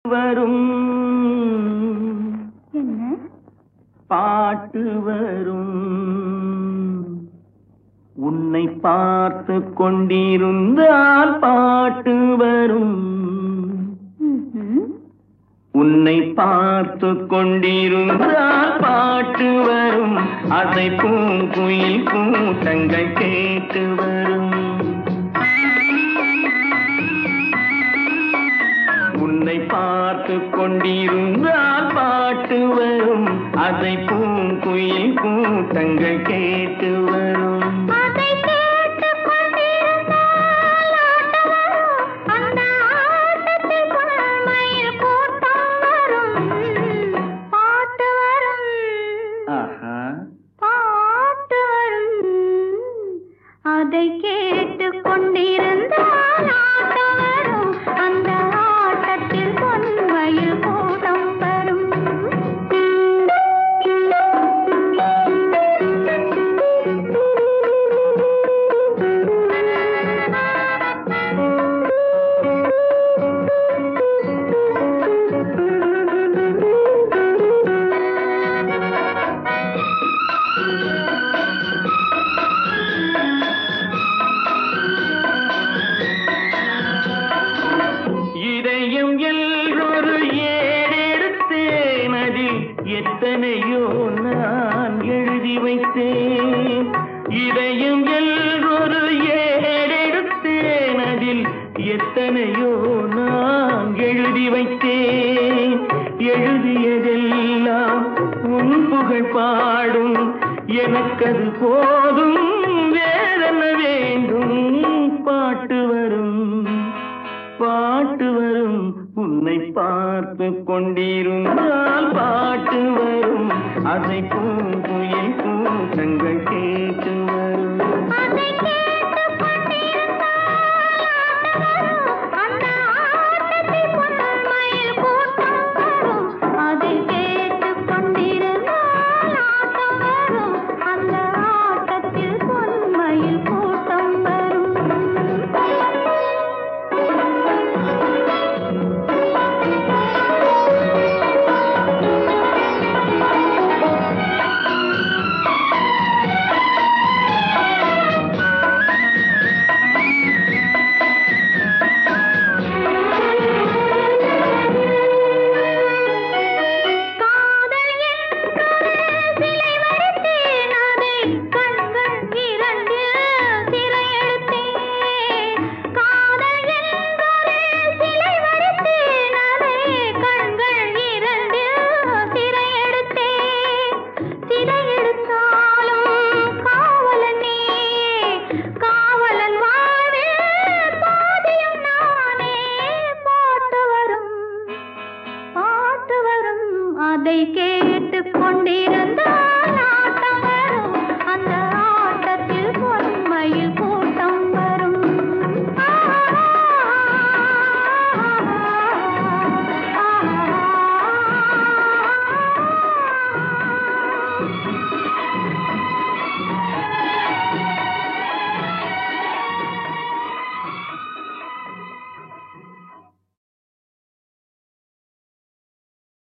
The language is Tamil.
வரும் என்ன பாட்டு வரும் உன்னை பார்த்து கொண்டிருந்தால் பாட்டு வரும் ம்ஹும். உன்னை பார்த்து கொண்டிருந்தால் பாட்டு வரும் அதை பூங்குயில் கூட்டங்கள் கேட்டு வரும் உன்னை பார்த்து கொண்டிருந்தால் பாட்டு வரும் அதை பூங்குயில் கூட்டங்கள் கேட்டு வரும் அதை கேட்டுக் கொண்டிருந்தால் ஆட்டம் வரும். அந்த ஆட்டத்தில் பொன்மயில் கூட்டம் வரும். பாட்டு வரும் ஆஹா பாட்டு வரும் அதை கேட்டுக் கொண்டிருந்தால் ஆட்டம் வரும் அந்த ஆட்டத்தில் பொன்மயில் கூட்டம் வரும் இதயம் எல்லொரு ஏறெடுத்தேன் அதில் எத்தனையோ நான் எழுதி வைத்தேன் இதயம் எல்லொரு ஏறெடுத்தேன் அதில் எத்தனையோ நான் எழுதி வைத்தேன் எழுதியதெல்லாம் உன் புகழ் பாடும் எனக்கது போதும் வேறென்ன வேண்டும் பாட்டு வரும் பாட்டு வரும் உன்னை பார்த்து கொண்டிருந்தால் பாட்டு வரும் அதை பூங்குயில் கூட்டங்கள் கேட்டு வரும் அதை கேட்டுக் கொண்டிருந்தால் ஆட்டம் வரும். அந்த ஆட்டத்தில் பொன்மயில் கூட்டம் வரும். அதை கேட்டுக் கொண்டிருந்தால் ஆட்டம் வரும். அந்த ஆட்டத்தில் பொன்மயில் கூட்டம் வரும் காதல் என்றொரு சிலை வரைத்தேன் அதை கண்கள் இரண்டு சிறை எடுத்தேன் காதல் என்றொரு சிலை வரைத்தேன் அதை கண்கள் இரண்டு சிறை எடுத்தேன் சிறை எடுத்தாலும் காவலன் நீ காவலன் வாழ்வில் பாதியும் நானே பாட்டு வரும் பாட்டு வரும் அதை கேட்டுக் கொண்டிருந்தால் ஆட்டம் வரும் அந்த ஆட்டத்தில் பொன்மையில் கூட்டம் வரும் ஆ